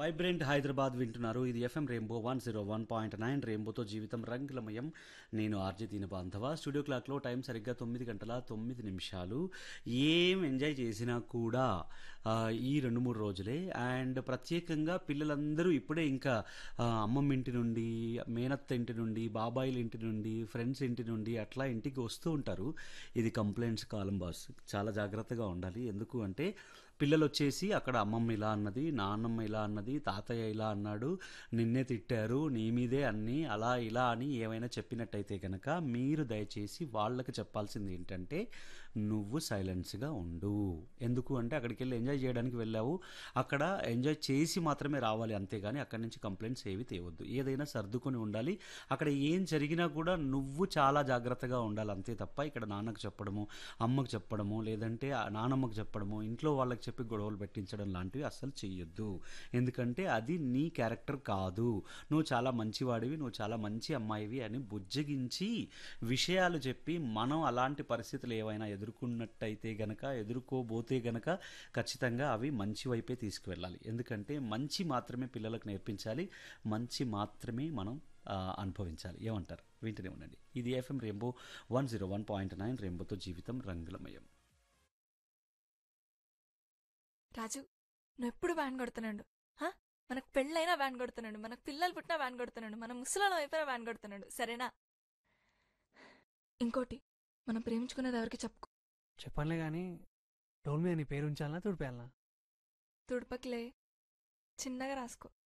Vibrant Hyderabad వింటున్నారు ఇది FM rainbow one zero one point nine రెయిన్బోతో జీవితం రంగులమయం నేను ఆర్జే దీని బాంధవ స్టూడియో క్లాక్లో టైం సరిగ్గా తొమ్మిది గంటల తొమ్మిది నిమిషాలు ఏం ఎంజాయ్ చేసినా కూడా ఆ, ఈ రెండు మూడు రోజులే అండ్ ప్రత్యేకంగా పిల్లలందరూ ఇప్పుడే ఇంకా ఆ, అమ్మమ్మ ఇంటి నుండి మేనత్త ఇంటి నుండి బాబాయిల ఇంటి నుండి ఫ్రెండ్స్ ఇంటి నుండి అట్లా ఇంటికి వస్తూ ఉంటారు ఇది కంప్లైంట్స్ కాలం బాస్ చాలా జాగ్రత్తగా ఉండాలి ఎందుకు అంటే పిల్లలు వచ్చేసి అక్కడ అమ్మమ్మ ఇలా అన్నది నాన్నమ్మ ఇలా అన్నది తాతయ్య ఇలా అన్నాడు నిన్నే తిట్టారు నీ మీదే అన్ని అలా ఇలా అని ఏమైనా చెప్పినట్టయితే కనుక మీరు దయచేసి వాళ్ళకి చెప్పాల్సింది ఏంటంటే నువ్వు సైలెన్స్గా ఉండు ఎందుకు అంటే అక్కడికి వెళ్ళి ఎంజాయ్ చేయడానికి వెళ్ళావు అక్కడ ఎంజాయ్ చేసి మాత్రమే రావాలి అంతేగాని అక్కడి నుంచి కంప్లైంట్స్ ఏవి తేవద్దు ఏదైనా సర్దుకొని ఉండాలి అక్కడ ఏం జరిగినా కూడా నువ్వు చాలా జాగ్రత్తగా ఉండాలి అంతే తప్ప ఇక్కడ నాన్నకు చెప్పడము అమ్మకు చెప్పడము లేదంటే ఆ నానమ్మకు చెప్పడము ఇంట్లో వాళ్ళకి చెప్పి గొడవలు పెట్టించడం లాంటివి అస్సలు చెయ్యొద్దు ఎందుకంటే అది నీ క్యారెక్టర్ కాదు నువ్వు చాలా మంచివాడివి నువ్వు చాలా మంచి అమ్మాయివి అని బుజ్జగించి విషయాలు చెప్పి మనం అలాంటి పరిస్థితులు ఏవైనా ఎదుర్కొన్నట్టయితే గనక ఎదుర్కోబోతే గనక ఖచ్చితంగా అవి మంచి వైపే తీసుకువెళ్ళాలి ఎందుకంటే మంచి మాత్రమే పిల్లలకు నేర్పించాలి మంచి మాత్రమే మనం ఆ, అనుభవించాలి ఏమంటారు వింటూనే ఉండండి ఇది FM rainbow one zero one point nine రెయిన్బోతో జీవితం రంగులమయం రాజు నువ్వు ఎప్పుడు వ్యాన్ కొడుతున్నాడు హా? మనకు పెళ్ళైనా వ్యాన్ కొడుతున్నాడు మనకు పిల్లలు పుట్టినా వ్యాన్ కొడుతున్నాడు మన ముసలాలం అయిపోయినా వ్యాన్ కొడుతున్నాడు సరేనా ఇంకోటి మనం ప్రేమించుకునేది ఎవరికి చెప్పుకో చెప్పనులే కానీ డోల్ మీద నీ పేరు ఉంచాలనా తుడిపేయాలనా తుడుపకిలే చిన్నగా రాసుకో